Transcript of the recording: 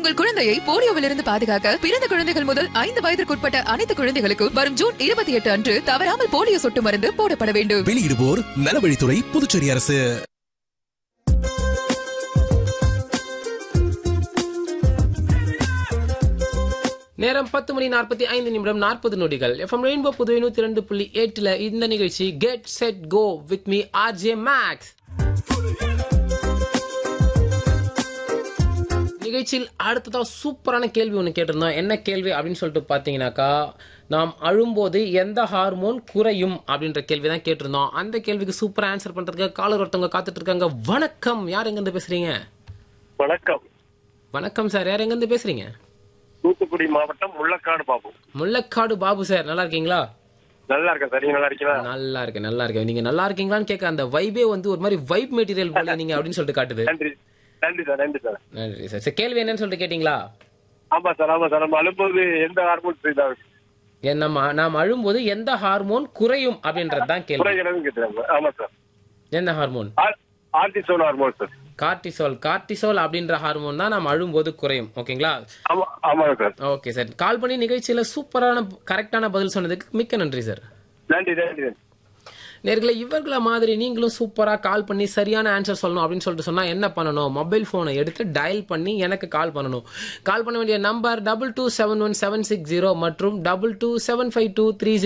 உங்கள் குழந்தையை போலியோவிலிருந்து பாதுகாக்க பிறந்த குழந்தைகள் முதல் ஐந்து வயதிற்குட்பட்ட அனைத்து குழந்தைகளுக்கும் வரும் ஜூன் இருபத்தி எட்டு அன்று தவறாமல் போலியோ சொட்டு மருந்து போடப்பட வேண்டும் வெளியிடுவோர் நலவழித்துறை புதுச்சேரி அரசு நேரம் பத்து மணி நாற்பத்தி ஐந்து நிமிடம் நாற்பது நொடிகள் எஃப்எம் ரெயின்போ புதுவை நூத்தி ரெண்டு புள்ளி எட்டுல இந்த நிகழ்ச்சி get set go with me RJ Max நிகழ்ச்சியில் அடுத்ததா சூப்பரான கேள்வி ஒன்று கேட்டிருந்தோம் என்ன கேள்வி அப்படின்னு சொல்லிட்டு பார்த்தீங்கன்னாக்கா நாம் அழும்போது எந்த ஹார்மோன் குறையும் அப்படின்ற கேள்வி தான் கேட்டிருந்தோம் அந்த கேள்விக்கு சூப்பரா ஆன்சர் பண்றதுக்கு காலர் ஒருத்தவங்க காத்துட்டு இருக்காங்க வணக்கம் யார் எங்கேருந்து பேசுறீங்க வணக்கம் வணக்கம் சார் யார் எங்கேருந்து பேசுறீங்க தூத்துக்குடி மாவட்டம் முள்ளக்காடு பாபு முள்ளக்காடு பாபு சார் நல்லா இருக்கீங்களா நல்லா இருக்கேன் சார் நீங்க நல்லா இருக்கீங்களா நல்லா இருக்கேன் நல்லா இருக்கேன் நீங்க நல்லா இருக்கீங்களான்னு கேட்க அந்த வைபே வந்து ஒரு மாதிரி வைப் மெட்டீரியல் போல நீங்க அப்படின்னு சொல்லிட்டு காட்டுது நன்றி நன்றி சார் நன்றி சார் நன்றி சார் சரி கேள்வி என்னன்னு சொல்லிட்டு கேட்டீங்களா ஆமா சார் ஆமா சார் நம்ம அழும்போது எந்த ஹார்மோன்ஸ் இதாகுது என் நம்ம நாம் அழும்போது எந்த ஹார்மோன் குறையும் அப்படின்றது தான் கேள்வி குறைகிறது கேட்கிறாங்க ஆமா சார் எந்த ஹார்மோன் ஆர்டிசோன் ஹார்மோன் சார் கார்டிசோல் கார்டிசோல் அப்படின்ற ஹார்மோன் தான் நாம் அழும்போது குறையும் ஓகேங்களா ஆமா ஆமாங்க சார் ஓகே சார் கால் பண்ணி நிகழ்ச்சியில சூப்பரான கரெக்டான பதில் சொன்னதுக்கு மிக்க நன்றி சார் நன்றி நன்றி நன்றி நேர்களை இவர்கள மாதிரி நீங்களும் சூப்பரா கால் பண்ணி சரியான ஆன்சர் சொல்லணும் அப்படின்னு சொல்லிட்டு சொன்னா என்ன பண்ணணும் மொபைல் போனை எடுத்து டயல் பண்ணி எனக்கு கால் பண்ணணும் கால் பண்ண வேண்டிய number double two seven one seven six zero மற்றும் double two seven five two three